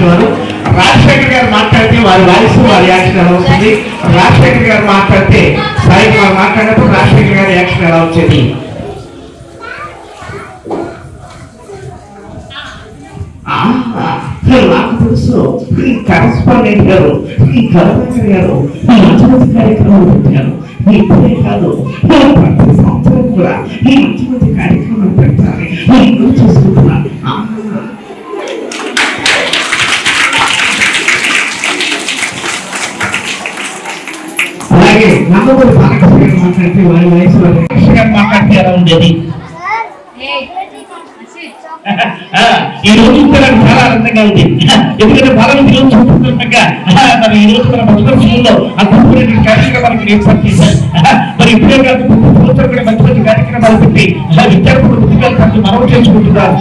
వారు రాజశేఖర్ గారు మాట్లాడితే వారి వాయిస్ వారి యాక్షన్ ఎలా వస్తుంది రాజశేఖర్ గారు మాట్లాడితే సాయి కుమార్ మాట్లాడినప్పుడు రాజశేఖర్ గారి యాక్షన్ ఎలా వచ్చేది ఆ, నాకు తెలుసు ఈ కరస్పాండెంట్ గారు ఈ కలెక్టర్ గారు ఈ మంచి మంచి కార్యక్రమాలు పెట్టారు ఇప్పుడే కాదు ప్రతి సంవత్సరం కూడా ఈ మంచి మంచి కార్యక్రమాలు పెట్టాలి నేను చూసుకుంటున్నా ఆ, అలాగే నందమూరి బాలకృష్ణ గారు మాట్లాడితే వారి వయసు వారి కృష్ణ గారు మాట్లాడితే ఎలా ఉండేది ఆ, ఈ రోజు ఇంత నాకు చాలా ఆనందంగా ఉంది ఎందుకంటే బాలలు ఈరోజు చూస్తుండగా మరి ఈ రోజు మన భద్రశీలంలో అద్భుతమైన కార్యక్రమానికి ఏర్పాటు చేశారు మరి ఇప్పుడే కాదు ముందు సంవత్సరం కూడా మంచి మంచి కార్యక్రమాలు పెట్టి ఆ విద్యార్థులు ముందుకెళ్తారు మనవి చేసుకుంటున్నారు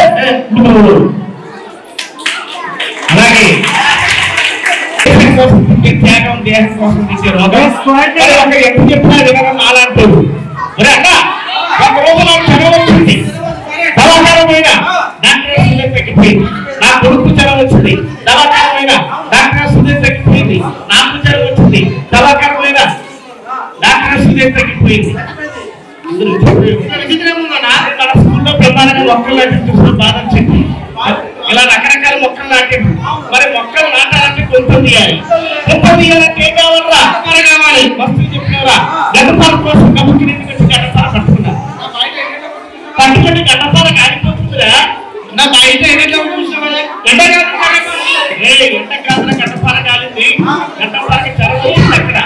అలాగే దేశం కోసం పుట్టే త్యాగం దేశం కోసం తీసే రోగం మరి ఒక ఎంత చెప్పినా వినడం అలాంటి మరి అక్క ఒక రోజు నాకు చదవ వచ్చింది దవాఖానమైన డాక్టర్ సుధీర్ తగ్గిపోయింది నా కొడుకు జ్వరం వచ్చింది దవాఖానమైన డాక్టర్ సుధీర్ తగ్గిపోయింది నాకు జ్వరం వచ్చింది దవాఖానమైన డాక్టర్ సుధీర్ తగ్గిపోయింది అందరూ విచిత్రంగా మన స్కూల్లో ప్రధానంగా మొక్కలు నాటి చూసిన బాధ వచ్చింది ఇలా రకరకాల మొక్కలు నాటి మరి మొక్కలు నాటాలంటే కొంత తీయాలి కొంత తీయాలంటే ఏం కావాలరా మరి కావాలి వస్తువు చెప్పినవరా గడ్డపాల కోసం కబుర్కి నీటికి వచ్చి గడ్డపాల పట్టుకున్నా పట్టుకుంటే గడ్డపాల కాలిపోతుందిరా నా బయట ఎండలో కూర్చోవాలి ఎండ కాదురా గడ్డపాల కాలింది గడ్డపాలకి జ్వరం వచ్చింది అక్కడ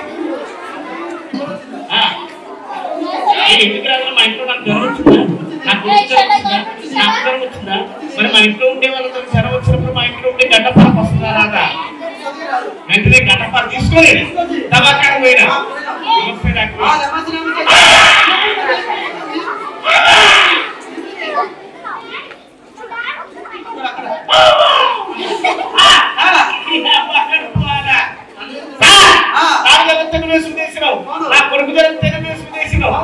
ఆ. ఏ ఎందుకు రాదు మా ఇంట్లో నాకు జ్వరం వచ్చిందా నాకు కొడుకు జ్వరం వచ్చిందా నాకు జ్వరం వచ్చిందా మరి మా ఇంట్లో ఉండే వాళ్ళతో జ్వరం వచ్చినప్పుడు మా ఇంట్లో ఉండే గడ్డపాలకు వస్తుందా రాదా వెంటనే గడ్డపాలు తీసుకొని దవాఖాన పోయినా నమస్తే డాక్టర్ నా కొడుకు జ్వరం తెగ వేసుకునేసినావు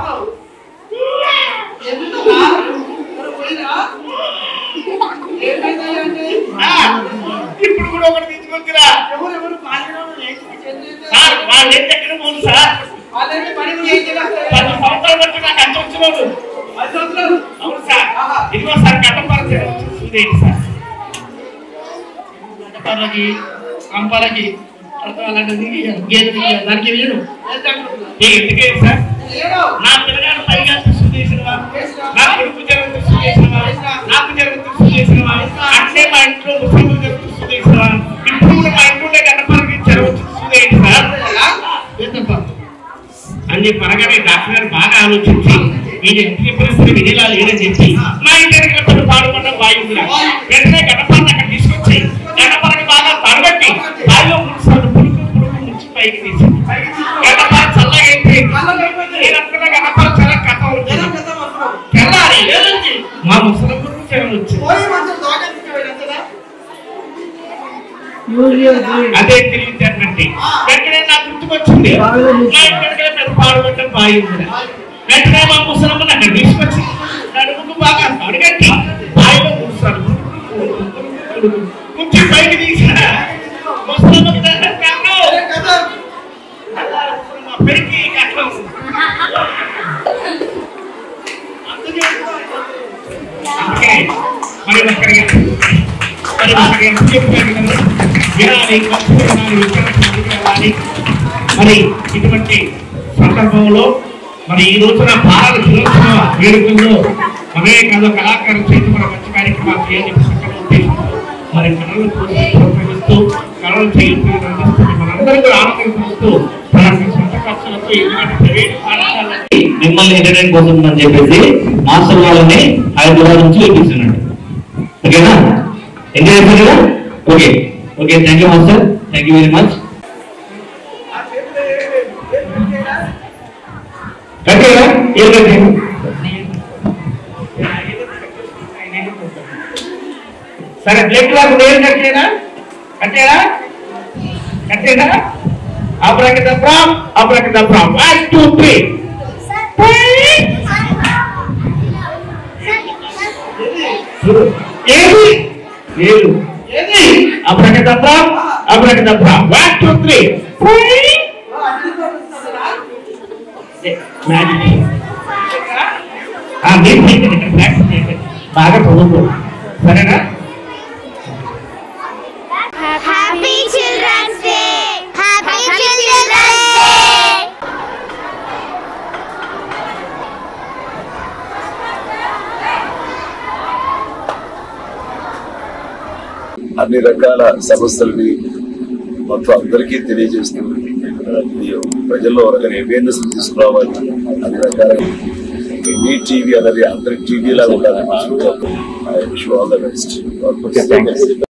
ఆ, ఇప్పుడు కూడా ఒకటి తీసుకొచ్చిరా సార్ వాళ్ళు ఏం దగ్గర పోను సార్ పది సంవత్సరాలు బట్టి నాకు అంత వచ్చినాడు అవును సార్ ఇదిగో సార్ కట్టపరిచే చూదేంటి సార్ గడ్డపాలకి కంపాలకి అలాంటిది గేదె దానికి వేయను ఏ ఎందుకేంటి సార్ నా పిల్లగాడు పైగా కృషి చేసినవా నా కొడుకు జరుగుతూ కృషి చేసినవా నాకు జరుగుతూ కృషి చేసినవా అంటే మా ఇంట్లో ముస్లింలు జరుగుతూ కృషి చేసినవా ఇప్పుడు కూడా మా ఇంట్లో గడ్డపరకి జరుగుతూ కృషి చేయండి సార్ అని చెప్పి అనగానే డాక్టర్ గారు బాగా ఆలోచించి ఈయన ఎంత చెప్పినప్పుడు వినేలా లేదని చెప్పి మా ఇంటి దగ్గర పాడుకున్న బాగుందిరా వెంటనే గడపాలను అక్కడ తీసుకొచ్చి గడపలకి బాగా తడబెట్టి బావిలో మూడు సార్లు పురుగు పురుగు నుంచి పైకి తీసి గడపాల చల్లగా అయిపోయింది నేను అనుకున్న గడపాల చాలా కథ ఉంటుంది తెల్లారి మా ముసలి పురుగు జ్వరం వచ్చింది అదే తెలివితేటంటే వెంటనే నాకు గుర్తుకొచ్చింది మా ఇంటికి పెద్ద పాడుబడ్డం బాగుంది వెంటనే మా ముసలమ్మ నన్ను తీసుకొచ్చి నడుముకు బాగా అడగట్టి బాయిలో కూర్చాను కొంచెం పైకి తీసిన ముసలమ్మ దండం కన్ను. మా పెరికి కట్టం అందుకే మరి ఒక్కరికి మరి ఒక్కరికి ఎంత చెప్పారు కదా వినాలి ఖర్చు వినాలి విద్యార్థులు వెళ్ళాలి మరి ఇటువంటి సందర్భంలో మరి ఈ రోజున భారత దినోత్సవ వేడుకల్లో అవే కాదు కళాకారుల చేతి మన మంచి కార్యక్రమాలు చేయాలని చక్కగా ఉద్దేశంతో మరి కళలు ప్రోత్సహిస్తూ కళలు చేయించి అందిస్తూ మనందరూ కూడా ఆనందిస్తూ మన సొంత ఖర్చులతో ఎందుకంటే ప్రైవేట్ పాఠశాలకి మిమ్మల్ని ఎంటర్టైన్ కోసం అని చెప్పేసి మాస్టర్ వాళ్ళని హైదరాబాద్ నుంచి వేపిస్తున్నాడు ఓకేనా ఎంజాయ్ చేస్తారు కదా okay okay thank you master thank you very much కట్టేరా ఏం కట్టే సరే బ్లడ్ వాకు ఏం కట్టేనా కట్టేనా కట్టేనా abracadabra abracadabra one two three ఏది ఏది abracadabra abracadabra one two three magic ఆ, మీరు చేయండి, ఇక్కడ ప్రాక్టీస్ చేయండి బాగా చదువుకో సరేనా Happy Children's Day! Happy Children's Day! అన్ని రకాల సమస్యల్ని మొత్తం అందరికీ తెలియజేస్తూ ఇది ప్రజల్లో ఒక రకమైన అవేర్నెస్ తీసుకురావాలి అన్ని రకాల మీ టీవీ అనేది అందరి టీవీ లాగా ఉండాలని ఆల్ ద బెస్ట్